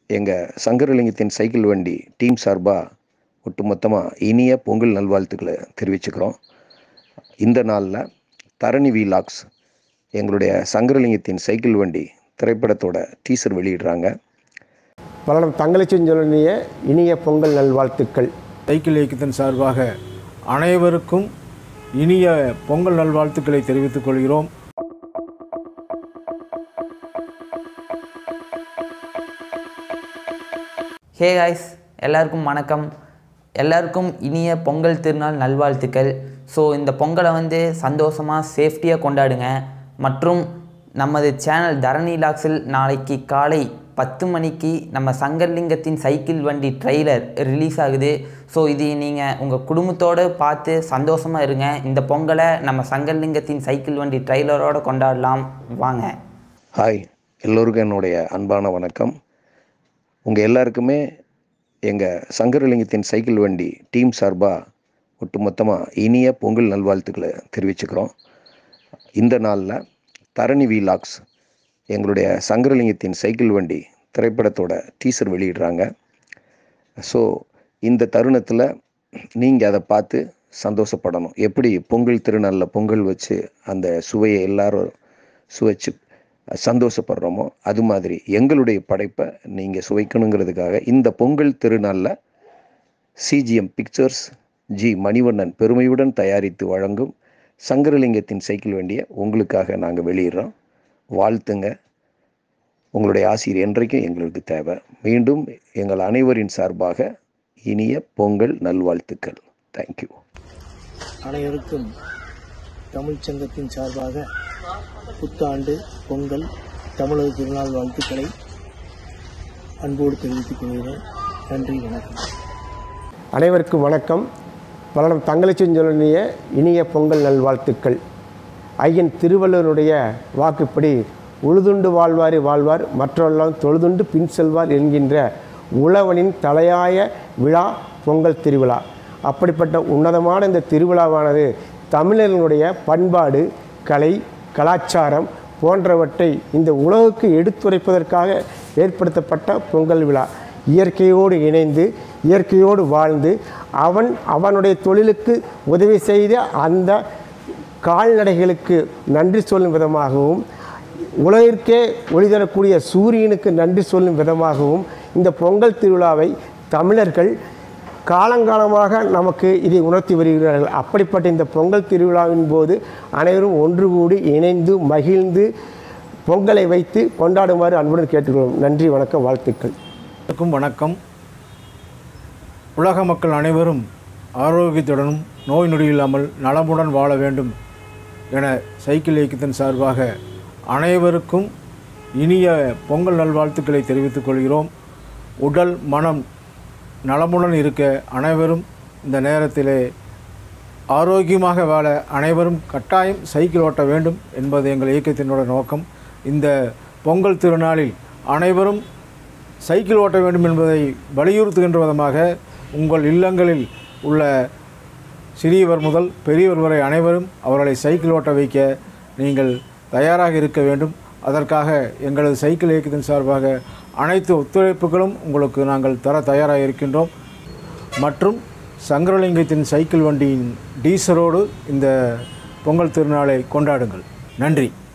எங்கள் சங்கரலிங்கத்தின் சைக்கிள் வண்டி டீம் சார்பாக ஒட்டுமொத்தமாக இனிய பொங்கல் நல்வாழ்த்துக்களை தெரிவிச்சுக்கிறோம் இந்த நாளில் தரணி வீலாக்ஸ் எங்களுடைய சங்கரலிங்கத்தின் சைக்கிள் வண்டி திரைப்படத்தோட டீசர் வெளியிடுறாங்க பலரும் தங்கலட்சுமி சொல்லிய இனிய பொங்கல் நல்வாழ்த்துக்கள் சைக்கிள் இயக்கத்தின் சார்பாக அனைவருக்கும் இனிய பொங்கல் நல்வாழ்த்துக்களை தெரிவித்துக் கொள்கிறோம் ஹே காய்ஸ் எல்லாருக்கும் வணக்கம் எல்லாருக்கும் இனிய பொங்கல் திருநாள் நல்வாழ்த்துக்கள் ஸோ இந்த பொங்கலை வந்து சந்தோஷமாக சேஃப்டியாக கொண்டாடுங்க மற்றும் நமது சேனல் தரணி லாக்ஸில் நாளைக்கு காலை பத்து மணிக்கு நம்ம சங்கர்லிங்கத்தின் சைக்கிள் வண்டி ட்ரெய்லர் ரிலீஸ் ஆகுது ஸோ இது நீங்கள் உங்கள் குடும்பத்தோடு பார்த்து சந்தோஷமாக இருங்க இந்த பொங்கலை நம்ம சங்கர்லிங்கத்தின் சைக்கிள் வண்டி ட்ரெய்லரோடு கொண்டாடலாம் வாங்க ஹாய் எல்லோருக்கும் என்னுடைய அன்பான வணக்கம் உங்கள் எல்லாருக்குமே எங்கள் சங்கரலிங்கத்தின் சைக்கிள் வண்டி டீம் சார்பாக ஒட்டுமொத்தமாக இனிய பொங்கல் நல்வாழ்த்துக்களை தெரிவிச்சுக்கிறோம் இந்த நாளில் தரணி வீலாக்ஸ் எங்களுடைய சங்கரலிங்கத்தின் சைக்கிள் வண்டி திரைப்படத்தோட டீசர் வெளியிடுறாங்க ஸோ இந்த தருணத்தில் நீங்கள் அதை பார்த்து சந்தோஷப்படணும் எப்படி பொங்கல் திருநாளில் பொங்கல் வச்சு அந்த சுவையை எல்லாரும் சுவைச்சு சந்தோஷப்படுறோமோ அது மாதிரி எங்களுடைய படைப்பை நீங்கள் சுவைக்கணுங்கிறதுக்காக இந்த பொங்கல் திருநாளில் சிஜிஎம் பிக்சர்ஸ் ஜி மணிவண்ணன் பெருமையுடன் தயாரித்து வழங்கும் சங்கரலிங்கத்தின் சைக்கிள் வண்டியை உங்களுக்காக நாங்கள் வெளியிடுறோம் வாழ்த்துங்க உங்களுடைய ஆசிரியர் என்றைக்கும் எங்களுக்கு தேவை மீண்டும் எங்கள் அனைவரின் சார்பாக இனிய பொங்கல் நல்வாழ்த்துக்கள் தேங்க்யூ அனைவருக்கும் தமிழ்ச் சங்கத்தின் சார்பாக புத்தாண்டு பொங்கல் தமிழக திருநாள் வாழ்த்துக்களை அன்போடு தெரிவித்துக் கொள்கிறேன் நன்றி வணக்கம் அனைவருக்கும் வணக்கம் பலரும் தங்கலட்சுமி சொல்லிய இனிய பொங்கல் நல்வாழ்த்துக்கள் ஐயன் திருவள்ளுவருடைய வாக்குப்படி உழுதுண்டு வாழ்வாரி வாழ்வார் மற்றவெல்லாம் தொழுதுண்டு பின் செல்வார் என்கின்ற உழவனின் தலையாய விழா பொங்கல் திருவிழா அப்படிப்பட்ட உன்னதமான இந்த திருவிழாவானது தமிழர்களுடைய பண்பாடு கலை கலாச்சாரம் போன்றவற்றை இந்த உலகுக்கு எடுத்துரைப்பதற்காக ஏற்படுத்தப்பட்ட பொங்கல் விழா இயற்கையோடு இணைந்து இயற்கையோடு வாழ்ந்து அவன் அவனுடைய தொழிலுக்கு உதவி செய்த அந்த கால்நடைகளுக்கு நன்றி சொல்லும் விதமாகவும் உலகிற்கே ஒளி தரக்கூடிய சூரியனுக்கு நன்றி சொல்லும் விதமாகவும் இந்த பொங்கல் திருவிழாவை தமிழர்கள் காலங்காலமாக நமக்கு இதை உணர்த்தி வருகிறார்கள் அப்படிப்பட்ட இந்த பொங்கல் திருவிழாவின் போது அனைவரும் ஒன்று கூடி இணைந்து மகிழ்ந்து பொங்கலை வைத்து கொண்டாடுமாறு அன்புடன் கேட்டுக்கொள்வோம் நன்றி வணக்கம் வாழ்த்துக்கள் அனைவருக்கும் வணக்கம் உலக மக்கள் அனைவரும் ஆரோக்கியத்துடனும் நோய் நொடி இல்லாமல் நலமுடன் வாழ வேண்டும் என சைக்கிள் இயக்கத்தின் சார்பாக அனைவருக்கும் இனிய பொங்கல் நல்வாழ்த்துக்களை தெரிவித்துக் கொள்கிறோம் உடல் மனம் நலமுடன் இருக்க அனைவரும் இந்த நேரத்திலே ஆரோக்கியமாக வாழ அனைவரும் கட்டாயம் சைக்கிள் ஓட்ட வேண்டும் என்பது எங்கள் இயக்கத்தினோட நோக்கம் இந்த பொங்கல் திருநாளில் அனைவரும் சைக்கிள் ஓட்ட வேண்டும் என்பதை வலியுறுத்துகின்ற விதமாக உங்கள் இல்லங்களில் உள்ள சிறியவர் முதல் பெரியவர் வரை அனைவரும் அவர்களை சைக்கிள் ஓட்ட வைக்க நீங்கள் தயாராக இருக்க வேண்டும் அதற்காக எங்களது சைக்கிள் இயக்கத்தின் சார்பாக அனைத்து ஒத்துழைப்புகளும் உங்களுக்கு நாங்கள் தர தயாராக இருக்கின்றோம் மற்றும் சங்கரலிங்கத்தின் சைக்கிள் வண்டியின் டீசரோடு இந்த பொங்கல் திருநாளை கொண்டாடுங்கள் நன்றி